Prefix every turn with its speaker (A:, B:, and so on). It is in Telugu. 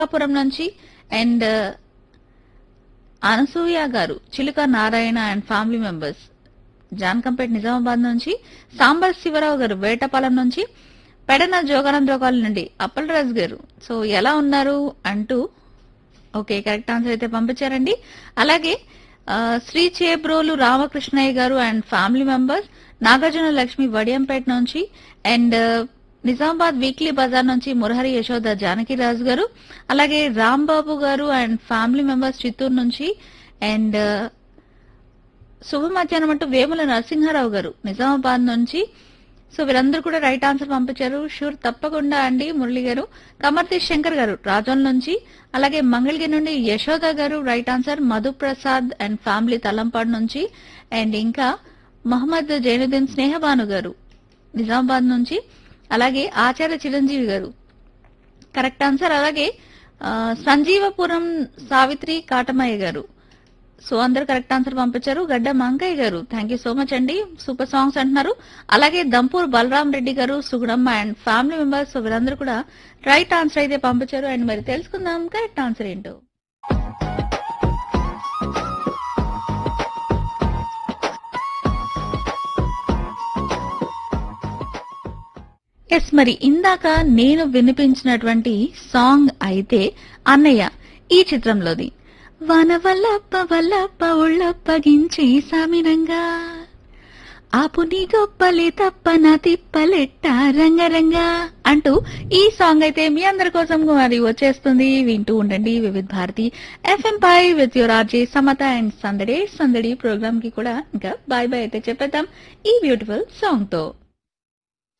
A: పురం నుంచి అండ్ అనసూయ గారు Chiluka Narayana and family members Jankampet Nizamabad నుంచి సాంబర్ శివరావు గారు వేటపాలెం నుంచి పెడన జోగానందోకాల నుండి అప్పలరాజు గారు సో ఎలా ఉన్నారు అంటూ ఓకే కరెక్ట్ ఆన్సర్ అయితే పంపించారండి అలాగే ఆ, శ్రీ చేబ్రోలు రామకృష్ణయ్య గారు and family members Nagarjuna Lakshmi Vadiyampeta నుంచి అండ్ నిజామాబాద్ వీక్లీ బజార్ నుంచి మురహరి యశోద జానకిరాజు గారు అలాగే రాంబాబు గారు అండ్ ఫ్యామిలీ మెంబర్స్ చిత్తూరు నుంచి అండ్ శుభ మధ్యాహ్నం అంటూ వేముల నరసింహారావు గారు నిజామాబాద్ నుంచి సో వీరందరూ కూడా రైట్ ఆన్సర్ పంపించారు షూర్ తప్పకుండా అండి మురళి గారు కమర్తి శంకర్ గారు రాజోల్ నుంచి అలాగే మంగళగిరి నుండి యశోద గారు right answer Madhuprasad and family Thalampadu నుంచి అండ్ ఇంకా మహమ్మద్ జైనుద్దీన్ స్నేహబాను గారు నిజామాబాద్ నుంచి అలాగే ఆచార్య చిరంజీవి గారు కరెక్ట్ ఆన్సర్ అలాగే ఆ, సంజీవపురం సావిత్రి కాటమయ్య గారు సో అందరు కరెక్ట్ ఆన్సర్ పంపించారు గడ్డ మంకయ్య గారు థ్యాంక్ యూ సో మచ్ అండి సూపర్ సాంగ్స్ అంటున్నారు అలాగే దంపూర్ బలరాం రెడ్డి గారు సుగుణమ్మ అండ్ ఫ్యామిలీ మెంబర్స్ వీరందరూ కూడా రైట్ ఆన్సర్ అయితే పంపించారు అండ్ మరి తెలుసుకుందాం కరెక్ట్ ఆన్సర్ ఏంటో ఎస్ మరి ఇందాక నేను వినిపించినటువంటి సాంగ్ అయితే అన్నయ్య ఈ చిత్రంలోది వన వల్లప్ప వల్లప్ప ఉళ్ళప్పగించి సామిరంగా ఆపు నీ గొప్పలే తప్ప నా తిప్పలెట్ట రంగరంగా అంటూ ఈ సాంగ్ అయితే మీ అందరి కోసం మరి వచ్చేస్తుంది వింటూ ఉండండి వివిధ్ భారతి ఎఫ్ఎం పై with your RJ Samata and సందడే సందడి ప్రోగ్రామ్ కి కూడా ఇంకా బాయ్ బాయ్ అయితే చెప్పేద్దాం ఈ బ్యూటిఫుల్ సాంగ్ తో